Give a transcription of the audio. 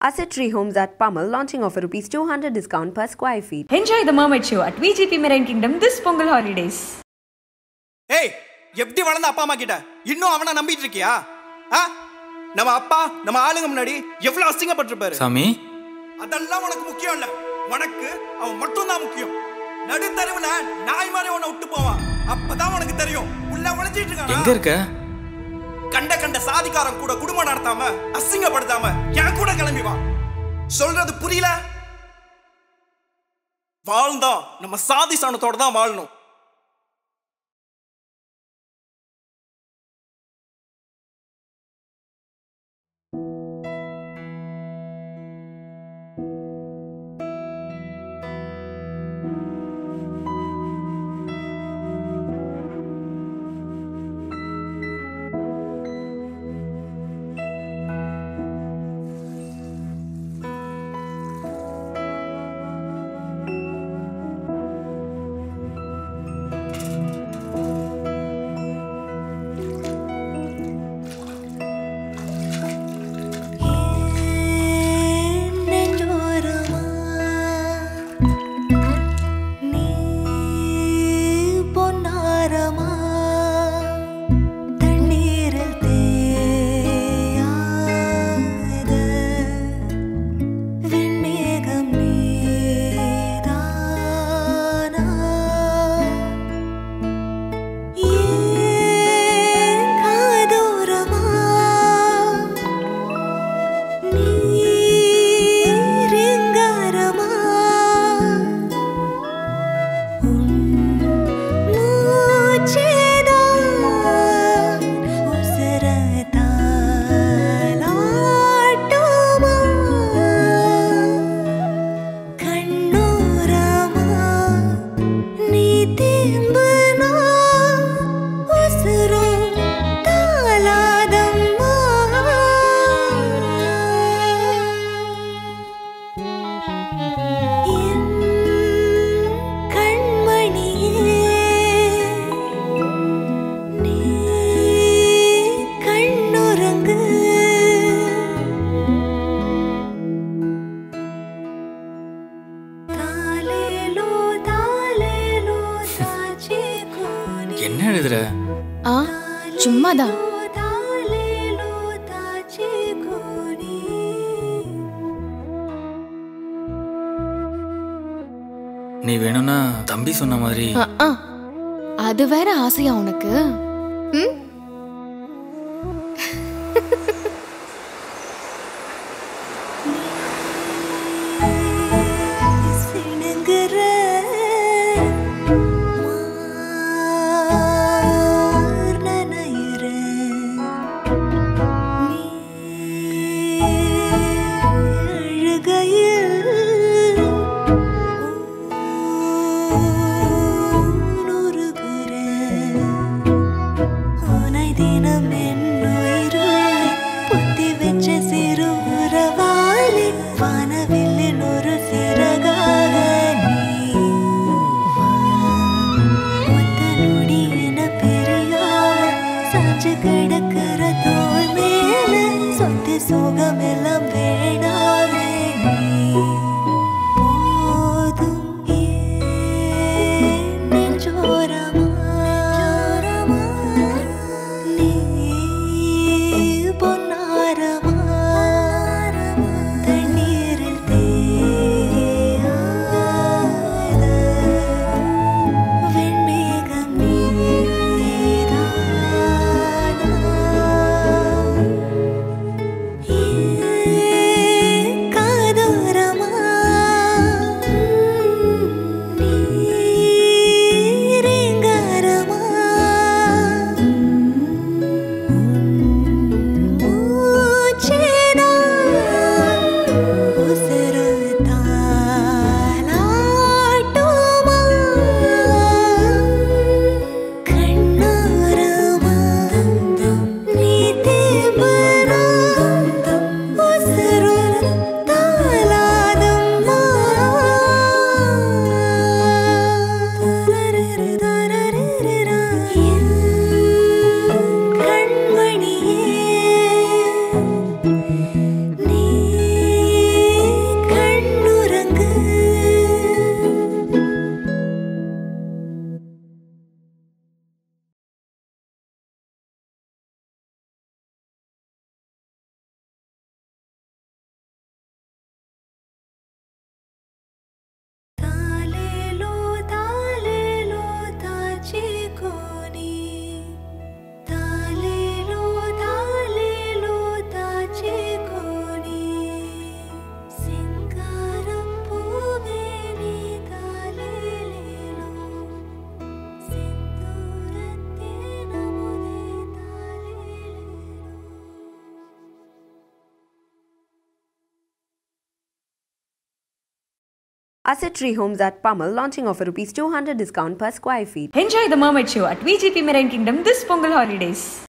Asset Tree Homes at Pummel launching offer rupees 200 discount per square feet. Enjoy the Mermaid Show at VGP Marine Kingdom this Pongal holidays. ஏய் எப்படி வளர்ந்த அப்பா அம்மா கிட்ட இன்னும் அவனை நம்பிட்டு இருக்கியா ஆ நம்ம அப்பா நம்ம ஆளுங்க முன்னாடி எவ்வளவு அசிங்கப்பட்டிருப்பாரு சாமி அதெல்லாம் உனக்கு முக்கியம் இல்ல உனக்கு அவன் மட்டும் தான் முக்கியம் நடுத்தருவுல நாய் மாதிரி உன்னை விட்டு போவான் அப்பதான் உனக்கு தெரியும் உள்ள உழைச்சிட்டு எங்க இருக்கான் இருக்க கண்ட கண்ட சாதிக்காரன் கூட குடும்பம் நடத்தாம அசிங்கப்படுத்தாம என் கூட கிளம்பி வா சொல்றது புரியல வாழ்ந்தோம் நம்ம சாதி சாணத்தோட தான் வாழணும் நெஞ்சோரமா நீ பொன்னாரமா தண்ணீரில் தேயாத விண்மேகம் நீதானா ஏன் காதோரமா நீரிங்காரமா உன் மூச்சேதான் உசுரத்தாலாட்டுமா கண்ணோரமா நீ திரும்பினா உசுரும் தாளாதம்மா என் கண்மணியே நீ கண்ணுறங்கு தாலேலோ தாலேலோ தாச்சி கோனி என்ன எழுதுற ஆ சும்மாதான் தாலேலோ தாச்சி கோனி நீ வேணும்னா தம்பி சொன்ன மாதிரி அ, ஆ. அது வேற ஆசையா உனக்கு ம்? சிணுங்குற மார் நனையுற நீ அழுகையில் ஊனுருகுற உனை தினம் என்னுயிருள் புத்தி வச்ச சிறு உறவாளி வானவில்லின் ஒரு சிறகாக நீ வா. ஒத்த நொடி என பெரியாவ சாஞ்சு கிடக்கிற தோள் மேல சொத்து சோகம் எல்லாம் வேணாவே நீ போதும் ஏன் நெஞ்சோரமா நீ பொன்னாரமா தண்ணீரில் தேயாத வெண்மேகம் நீதானா Asset Tree Homes at Pamal launching offer rupees 200 discount per square feet. Enjoy the Mermaid Show at VGP Marine Kingdom this Pongal holidays.